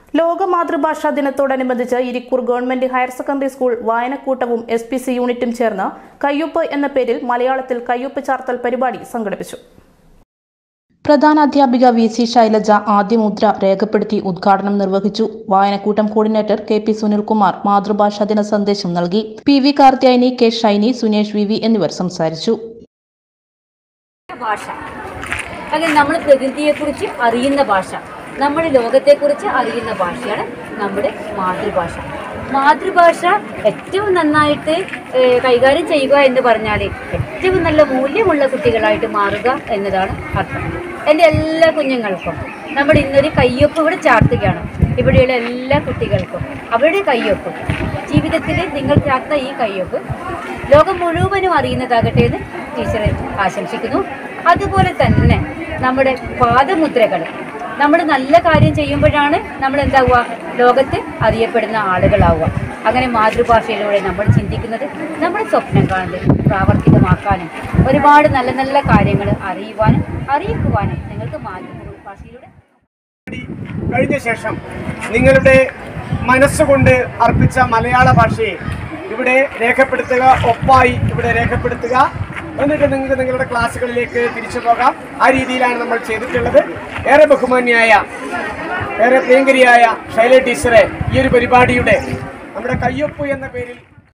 ലോക മാതൃഭാഷാ ദിനത്തോടനുബന്ധിച്ച് Irikkur government higher secondary school വായനക്കൂട്ടവും എസ് പി സി യൂണിറ്റും ചേർന്ന് കയ്യൊപ്പ് എന്ന പേരിൽ മലയാളത്തിൽ കയ്യൊപ്പ് ചാർത്തൽ പരിപാടി സംഘടിപ്പിച്ചു പ്രധാനാധ്യാപിക വി സി ശൈലജ ആദ്യമുദ്ര രേഖപ്പെടുത്തി ഉദ്ഘാടനം നിർവഹിച്ചു വായനക്കൂട്ടം കോർഡിനേറ്റർ കെ പി സുനിൽകുമാർ മാതൃഭാഷാ ദിന സന്ദേശം നൽകി P V Karthyayani K Shiny Sunesh V V എന്നിവർ സംസാരിച്ചു ഭാഷ അങ്ങനെ നമ്മൾ പ്രകൃതിയെക്കുറിച്ച് അറിയുന്ന ഭാഷ നമ്മൾ ലോകത്തെക്കുറിച്ച് അറിയുന്ന ഭാഷയാണ് നമ്മുടെ മാതൃഭാഷ മാതൃഭാഷ ഏറ്റവും നന്നായിട്ട് ഏഹ്, കൈകാര്യം ചെയ്യുക എന്ന് പറഞ്ഞാൽ ഏറ്റവും നല്ല മൂല്യമുള്ള കുട്ടികളായിട്ട് മാറുക എന്നതാണ് അർത്ഥം എൻ്റെ എല്ലാ കുഞ്ഞുങ്ങൾക്കും നമ്മൾ ഇന്നൊരു കയ്യൊപ്പ് ഇവിടെ ചാർത്തുകയാണ് ഇവിടെയുള്ള എല്ലാ കുട്ടികൾക്കും അവരുടെ കയ്യൊപ്പ് ജീവിതത്തിൽ നിങ്ങൾ ചാർത്ത ഈ കയ്യൊപ്പ് ലോകം മുഴുവനും അറിയുന്നതാകട്ടെ എന്ന് ടീച്ചർ ആശംസിക്കുന്നു അതുപോലെ തന്നെ നമ്മുടെ പാദമുദ്രകൾ നമ്മൾ നല്ല കാര്യം ചെയ്യുമ്പോഴാണ് നമ്മൾ എന്താവുക ലോകത്ത് അറിയപ്പെടുന്ന ആളുകളാവുക അങ്ങനെ മാതൃഭാഷയിലൂടെ നമ്മൾ ചിന്തിക്കുന്നത് നമ്മൾ സ്വപ്നം കാണുന്നത് പ്രാവർത്തികമാക്കാനും ഒരുപാട് നല്ല നല്ല കാര്യങ്ങൾ അറിയുവാനും അറിയിക്കുവാനും നിങ്ങൾക്ക് മാതൃഭാഷയിലൂടെ കഴിഞ്ഞ ശേഷം നിങ്ങളുടെ മനസ്സുകൊണ്ട് അർപ്പിച്ച മലയാള ഭാഷയെ ഇവിടെ രേഖപ്പെടുത്തുക ഒപ്പായി ഇവിടെ രേഖപ്പെടുത്തുക എന്നിട്ട് നിങ്ങൾക്ക് നിങ്ങളുടെ ക്ലാസ്സുകളിലേക്ക് തിരിച്ചു പോകാം ആ രീതിയിലാണ് നമ്മൾ ചെയ്തിട്ടുള്ളത് ഏറെ ബഹുമാന്യായ ഏറെ പ്രിയങ്കരിയായ ശൈല ടീച്ചറെ ഈ ഒരു പരിപാടിയുടെ നമ്മുടെ കയ്യൊപ്പ് എന്ന പേരിൽ